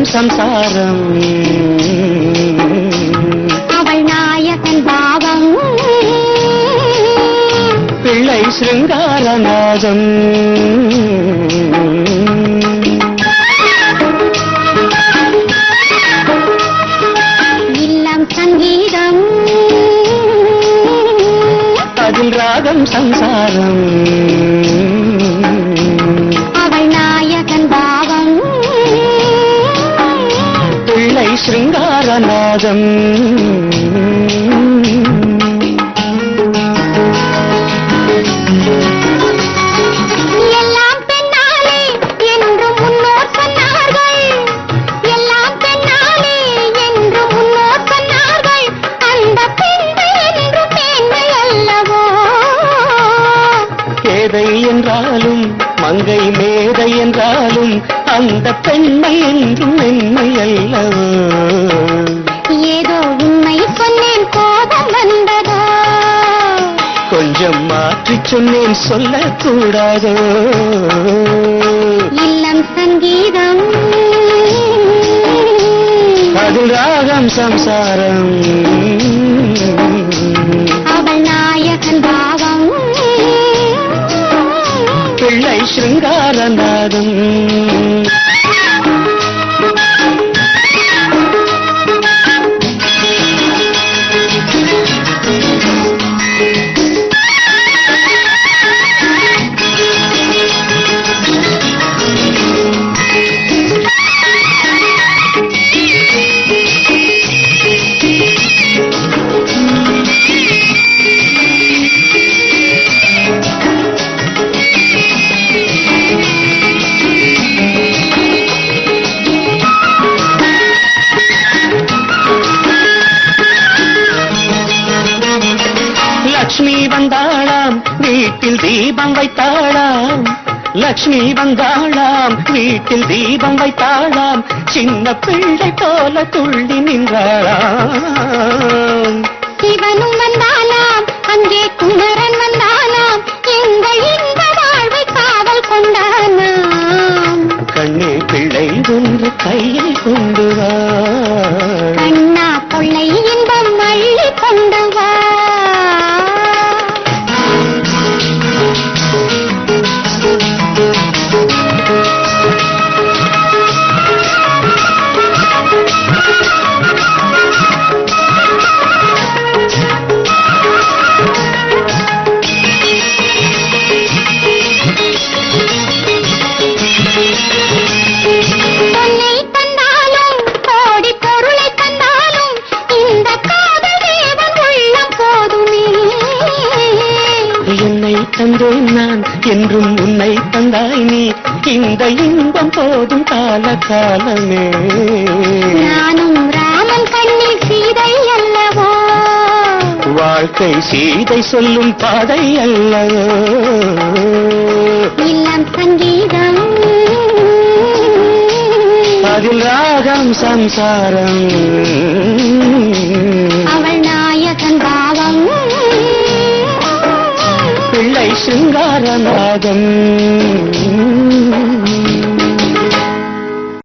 சம்சாரம் அவள் நாயகன் பாவம் பிள்ளை சிருங்காரநாதம் இல்லம் சங்கீதம் அதில் ராகம் சம்சாரம் அவள் நாயகன் பாவம் பிள்ளை சிருங்காரநாதம் எல்லாம் பெண்ணாலே என்று முன்னோர் சொன்னார்கள் எல்லாம் பெண்ணாலே என்று முன்னோர் சொன்னார்கள் அந்த பெண்கள் என்று மேன்மை அல்லவோ பேதை என்றாலும் மங்கை மேதை என்றாலும் அந்த பெண்மை என்றும் மென்மை அல்லவோ ஏதோ உண்மை சொன்னேன் கோபம் வந்ததோ கொஞ்சம் மாற்றிச் சொன்னேன் சொல்லக்கூடாதோ இல்லம் சங்கீதம் அதில் ராகம் சம்சாரம் அவள் நாயகன் பாவம் பிள்ளை சிருங்காரநாதம் லக்ஷ்மி வந்தாளாம் வீட்டில் தீபம் வைத்தாளாம் லக்ஷ்மி வந்தாளாம் வீட்டில் தீபம் வைத்தாளாம் சின்ன பிள்ளை போல துள்ளி நின்றாளாம் சிவனும் வந்தானாம் அங்கே குமரன் வந்தானாம் எங்கள் இந்த வாழ்வை காவல் கொண்டானாம் கண்ணே பிள்ளை ஒன்று கையில் கொண்டு வா கண்ணா கொள்ளை இன்பம் அள்ளி கொண்டு வா பொன்னை தந்தாலும் கோடி பொருளை தந்தாலும் இந்த காதல் தேவன் உள்ளம் போதுமே என்னை தந்தேன் நான் என்றும் உன்னை தந்தாய் நீ இந்த இன்பம் போதும் கால காலமே நானும் ராமன் கண்ணில் சீதை அல்லவோ வாழ்க்கை சீதை சொல்லும் பாதை அல்லவோ இல்லம் சங்கீதம் அதில் ராகம் சம்சாரம் அவள் நாயகன் பாவம் பிள்ளை சிங்காரநாதம்